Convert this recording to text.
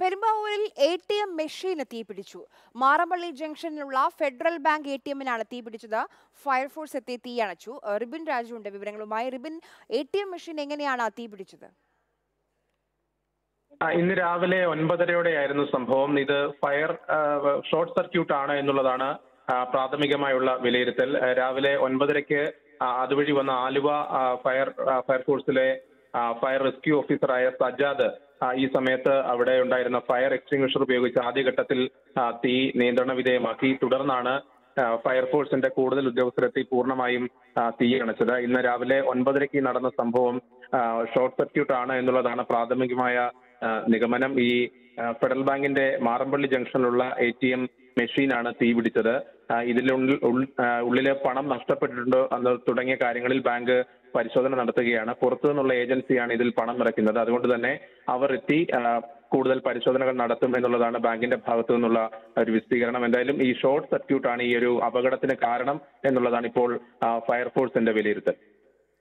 പെരുമ്പാവൂരിൽ A T M മെഷീന് തീപിടിച്ചു മാറമ്പള്ളി ജംഗ്ഷനിലുള്ള ഫെഡറൽ ബാങ്ക് എ ടി എമ്മിനാണ് തീപിടിച്ചത് ഫയർഫോഴ്സ് എത്തി തീയണച്ചു ഏഹ് റിബിൻ രാജുണ്ട് വിവരങ്ങളുമായി Ribin A T M machine എങ്ങനെയാണ് തീപിടിച്ചത് ആ, ഇന്ന് രാവിലെ ഒൻപതരയോടെയായിരുന്നു സംഭവം ഇത് ഫയർ ആ, ഷോർട്ട് സർക്യൂട്ട് ആണ് എന്നുള്ളതാണ് ആ, പ്രാഥമികമായുള്ള വിലയിരുത്തൽ ആ, രാവിലെ ഒൻപതരയ്ക്ക് ആ, അതുവഴി വന്ന ആലുവ ആ, ഫയർ ആ, ഫയർഫോഴ്സിലെ ആ, ഫയർ റെസ്ക്യൂ ഓഫീസറായ സജാദ് ആ, ഈ സമയത്ത് അവിടെ ഉണ്ടായിരുന്ന ഫയർ എക്സ്റ്റിംഗ്വിഷർ ഉപയോഗിച്ച് ആദ്യഘട്ടത്തിൽ ആ, തീ നിയന്ത്രണ വിധേയമാക്കി തുടർന്നാണ് ആ, ഫയർഫോഴ്സിന്റെ കൂടുതൽ ഉദ്യോഗസ്ഥരെത്തി പൂർണ്ണമായും ആ, തീ അണച്ചത് ഇന്ന് രാവിലെ ഒൻപതരയ്ക്ക് നടന്ന സംഭവം ആ, ഷോർട്ട് സർക്യൂട്ട് ആണ് എന്നുള്ളതാണ് പ്രാഥമികമായ ആ, നിഗമനം ഈ ആ, ഫെഡറൽ ബാങ്കിന്റെ മാറമ്പള്ളി ജംഗ്ഷനിലുള്ള എ ടി എം മെഷീനാണ് തീ പിടിച്ചത് ആ, ഇതിലുള്ളിൽ ഉൾ- ആ, ഉള്ളിലെ പണം നഷ്ടപ്പെട്ടിട്ടുണ്ടോ എന്ന് തുടങ്ങിയ കാര്യങ്ങളിൽ ബാങ്ക് പരിശോധന നടത്തുകയാണ് പുറത്തു നിന്നുള്ള ഏജൻസിയാണ് ഇതിൽ പണം നിറയ്ക്കുന്നത് അതുകൊണ്ട് തന്നെ അവർ എത്തി ആ, കൂടുതൽ പരിശോധനകൾ നടത്തും എന്നുള്ളതാണ് ബാങ്കിന്റെ ഭാഗത്തു നിന്നുള്ള ഒരു വിശദീകരണം എന്തായാലും ഈ ഷോർട്ട് സർക്യൂട്ട് ആണ് ഈ ഒരു അപകടത്തിന് കാരണം എന്നുള്ളതാണ് ഇപ്പോൾ ആ, ഫയർഫോഴ്സിന്റെ വിലയിരുത്തൽ